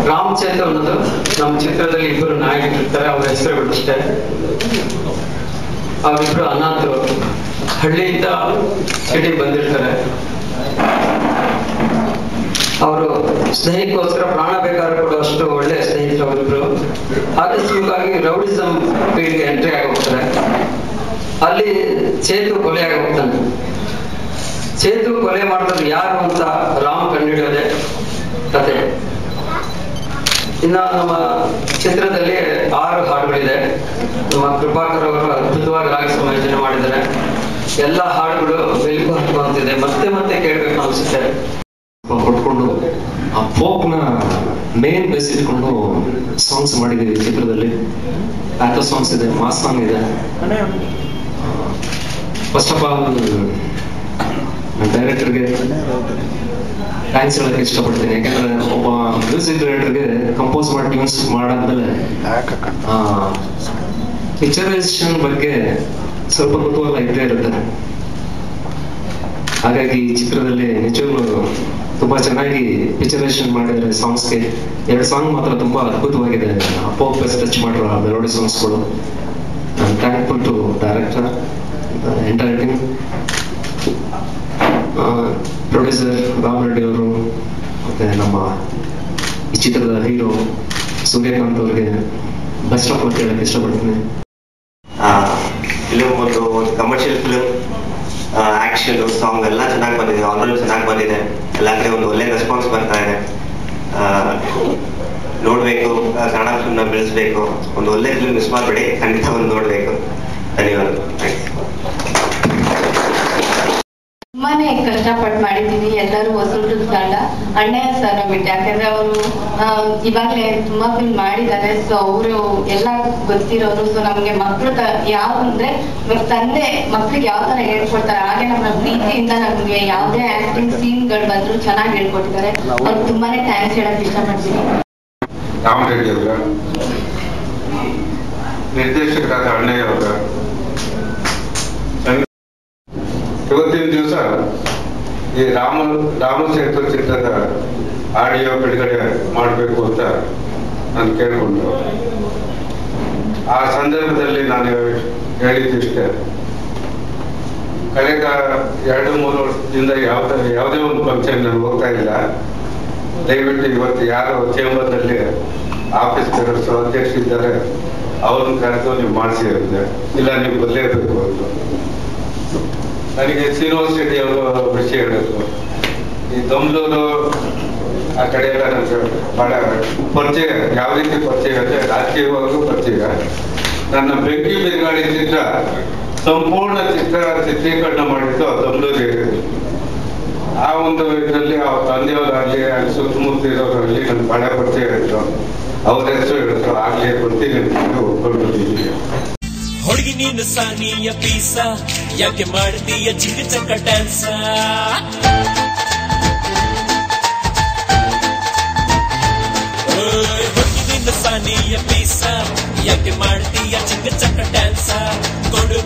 ರಾಮ್ ಚೇತ್ ಅನ್ನೋದು ನಮ್ಮ ಚಿತ್ರದಲ್ಲಿ ಇಬ್ಬರು ನಾಯಕರಿರ್ತಾರೆ ಅವ್ರ ಹೆಸರುಗಳು ಅಷ್ಟೇ ಅವರಿಬ್ರು ಅನಾಥರು ಹಳ್ಳಿಯಿಂದ ಸಿಟಿಗೆ ಬಂದಿರ್ತಾರೆ ಅವರು ಸ್ನೇಹಿತಗೋಸ್ಕರ ಪ್ರಾಣ ಬೇಕಾದ್ರೂ ಕೂಡ ಅಷ್ಟು ಒಳ್ಳೆ ಸ್ನೇಹಿತರು ಅವರಿಬ್ರು ಆಕಸ್ಮಿಕವಾಗಿ ರೌಡಿಸಂ ಫೀಲ್ಡ್ಗೆ ಎಂಟ್ರಿ ಆಗಿ ಹೋಗ್ತಾರೆ ಅಲ್ಲಿ ಚೇತು ಕೊಲೆ ಆಗಿ ಹೋಗ್ತಾನೆ ಚೇತು ಕೊಲೆ ಮಾಡಿದ್ರು ಯಾರು ಅಂತ ರಾಮ್ ಕಂಡುಹಿಡಿಯೋದೆ ಕತೆ ಇನ್ನ ನಮ್ಮ ಚಿತ್ರದಲ್ಲಿ ಆರು ಹಾಡುಗಳಿದೆ ನಮ್ಮ ಕೃಪಾಕರ್ ಅವರು ಅದ್ಭುತವಾಗಿ ರಾಗ ಸಂಯೋಜನೆ ಮಾಡಿದ್ದಾರೆ ಎಲ್ಲ ಹಾಡುಗಳು ಬೆಳಕು ಹಾಕುವಂತಿದೆ ಮತ್ತೆ ಮತ್ತೆ ಕೇಳಬೇಕು ಅನ್ಸುತ್ತೆ ಕೊಟ್ಕೊಂಡು ಆ ಫೋಕ್ ನ ಮೇನ್ ಬೇಸ್ ಇಟ್ಕೊಂಡು ಸಾಂಗ್ಸ್ ಮಾಡಿದೀವಿ ಚಿತ್ರದಲ್ಲಿ ಪ್ಯಾಥೋ ಸಾಂಗ್ಸ್ ಇದೆ ಮಾಸ್ ಸಾಂಗ್ ಇದೆ ಫಸ್ಟ್ ಆಫ್ ಆಲ್ ಡೈರೆಕ್ಟರ್ಗೆ ಥ್ಯಾಂಕ್ಸ್ ಹೇಳಕ್ಕೆ ಇಷ್ಟಪಡ್ತೀನಿ ಯಾಕಂದ್ರೆ ಒಬ್ಬ ಮ್ಯೂಸಿಕ್ ಡೈರೆಕ್ಟರ್ಗೆ ಕಂಪೋಸ್ ಮಾಡಿ ಟ್ಯೂನ್ಸ್ ಮಾಡಾದ್ಮೇಲೆ ಪಿಕ್ಚರೈಸೇಷನ್ ಬಗ್ಗೆ ಸ್ವಲ್ಪ ಕುತೂಹಲ ಇದ್ದೇ ಇರುತ್ತೆ ಹಾಗಾಗಿ ಈ ಚಿತ್ರದಲ್ಲಿ ನಿಜವಾಗ್ಲೂ ತುಂಬಾ ಚೆನ್ನಾಗಿ ಪಿಕ್ಚರೈಸೇಷನ್ ಮಾಡಿದ್ದಾರೆ ಸಾಂಗ್ಸ್ಗೆ ಎರಡು ಸಾಂಗ್ ಮಾತ್ರ ತುಂಬಾ ಅದ್ಭುತವಾಗಿದೆ ಅಪ್ಪೋ ಪ್ಲಸ್ ಟಚ್ ಮಾಡಿರೋ ಮೆಲೋಡಿ ಸಾಂಗ್ಸ್ಗಳು thankful to director entire team producer Ram Reddy ಅವರು ಮತ್ತೆ ನಮ್ಮ ಈ ಚಿತ್ರದ ಹೀರೋ ಸೂರ್ಯಕಾಂತ್ ಅವರಿಗೆ ಬೆಸ್ಟ್ ಆಫ್ ಲಕ್ ಹೇಳಕ್ಕೆ ಇಷ್ಟಪಡ್ತೀನಿ ಫಿಲಿಮ್ ಒಂದು ಕಮರ್ಷಿಯಲ್ ಫಿಲಿಮ್ ಆಕ್ಷನ್ ಸಾಂಗ್ ಎಲ್ಲ ಚೆನ್ನಾಗಿ ಬಂದಿದೆ ಆಲ್ರೆಡಿ ಚೆನ್ನಾಗಿ ಬಂದಿದೆ ಎಲ್ಲ ಕಡೆ ಒಂದು ಒಳ್ಳೆ ರೆಸ್ಪಾನ್ಸ್ ಬರ್ತಾ ಇದೆ ಆ, ನೋಡ್ಬೇಕು ಆ, ಕನ್ನಡ ಫಿಲ್ಮ್ನ ಬೆಳೆಸ್ಬೇಕು ಒಂದು ಒಳ್ಳೆ ಫಿಲ್ಮ್ ಮಿಸ್ ಮಾಡಬೇಡಿ ಖಂಡಿತ ಒಂದು ನೋಡ್ಬೇಕು ಧನ್ಯವಾದ ಥ್ಯಾಂಕ್ಸ್ ತುಂಬಾನೇ ಕಷ್ಟಪಟ್ಟು ಮಾಡಿದೀವಿ ಎಲ್ಲರೂ ಹೊಸಬ್ರು ತಂಡ ಅಣ್ಣಯ್ಯ ಸರ್ ಬಿಟ್ಟು ಯಾಕಂದ್ರೆ ಅವರು ಇವಾಗಲೇ ತುಂಬಾ ಫಿಲ್ಮ್ ಮಾಡಿದ್ದಾರೆ ಸೊ ಅವರು ಎಲ್ಲ ಗೊತ್ತಿರೋರು ಸೊ ನಮ್ಗೆ ಮಕ್ಳು ಯಾವ ಅಂದ್ರೆ ಇವಾಗ ತಂದೆ ಮಕ್ಳಿಗೆ ಯಾವ ತರ ಹೇಳ್ಕೊಡ್ತಾರೆ ಹಾಗೆ ನಮ್ಮ ಪ್ರೀತಿಯಿಂದ ನಮ್ಗೆ ಯಾವುದೇ ಆಕ್ಟಿಂಗ್ ಸೀನ್ಗಳು ಬಂದ್ರು ಚೆನ್ನಾಗಿ ಹೇಳ್ಕೊಟ್ಟಿದ್ದಾರೆ ಅವ್ರಿಗೆ ತುಂಬಾನೇ ಥ್ಯಾಂಕ್ಸ್ ಹೇಳಕ್ ಇಷ್ಟಪಡ್ತೀನಿ ರಾಮರೆಡ್ಡಿ ಅವರ ನಿರ್ದೇಶಕರಾದ ಅಣ್ಣಯ್ಯ ಅವರ ಇವತ್ತಿನ ದಿವಸ ಈ ರಾಮ ರಾಮಸೇತು ಚಿತ್ರದ ಆಡಿಯೋ ಬಿಡುಗಡೆ ಮಾಡಬೇಕು ಅಂತ ನಾನು ಕೇಳಿಕೊಂಡು ಆ ಸಂದರ್ಭದಲ್ಲಿ ನಾನು ಹೇಳಿದ್ದಿಷ್ಟೇ ಕಳೆದ ಎರಡು ಮೂರು ವರ್ಷದಿಂದ ಯಾವ್ದು ಯಾವುದೇ ಒಂದು ಫಂಕ್ಷನ್ ನಾನು ಹೋಗ್ತಾ ಇಲ್ಲ ದಯವಿಟ್ಟು ಇವತ್ತು ಯಾರು ಚೇಂಬರ್ನಲ್ಲಿ ಆಫೀಸ್ ಕೆಲಸ ಅಧ್ಯಕ್ಷ ಇದ್ದಾರೆ ಅವ್ರನ್ನ ಕರೆದು ನೀವು ಮಾಡಿಸಿ ಹೇಳಿದೆ ಇಲ್ಲ ನೀವು ಬರಲೇಬೇಕು ಅಂತ ನನಗೆ ಶ್ರೀನಿವಾಸ್ ರೆಡ್ಡಿ ಅವರು ವಿಷಯ ಹೇಳಬೇಕು ಈ ದಮ್ಲೂರು ಆ ಕಡೆ ಎಲ್ಲ ನನಗೆ ಬಹಳ ಪರಿಚಯ ಯಾವ ರೀತಿ ಪರಿಚಯ ಅಂದ್ರೆ ರಾಜಕೀಯವಾಗೂ ಪರಿಚಯ ನನ್ನ ಬೆಂಕಿ ಬೆಂಗಾಳಿ ಚಿತ್ರ ಸಂಪೂರ್ಣ ಚಿತ್ರ ಚಿತ್ರೀಕರಣ ಮಾಡಿದ್ದು ದಮ್ಲೂರಿಗೆ ಆ ಒಂದು ಇದರಲ್ಲಿ ಅವ್ರ ತಂದೆಯವರಾಗಲಿ ಅಲ್ಲಿ ಸುತ್ತಮುತ್ತ ಇರೋರಲ್ಲಿ ನನ್ಗೆ ಬಹಳ ಪರಿಚಯ ಇತ್ತು ಅವ್ರ ಹೆಸರು ಹೇಳಿದ್ರು ಆಗ್ಲಿ ಬರ್ತೀನಿ ಅಂತ ಒಪ್ಕೊಂಡಿದ್ದೀವಿ ಹುಡುಗಿ ನೀನು ಸಾನಿಯ ಪೀಸ ಯಾಕೆ ಮಾಡ್ತೀಯ ಚಿಕ್ಕ ಚಕ್ಕ ಡ್ಯಾನ್ಸ ಹುಡುಗಿ ನೀನು ಸಾನಿಯ ಪೀಸ ಯಾಕೆ ಮಾಡ್ತೀಯ ಚಿಕ್ಕ ಚಕ್ಕ ಡ್ಯಾನ್ಸ ಕೊಡು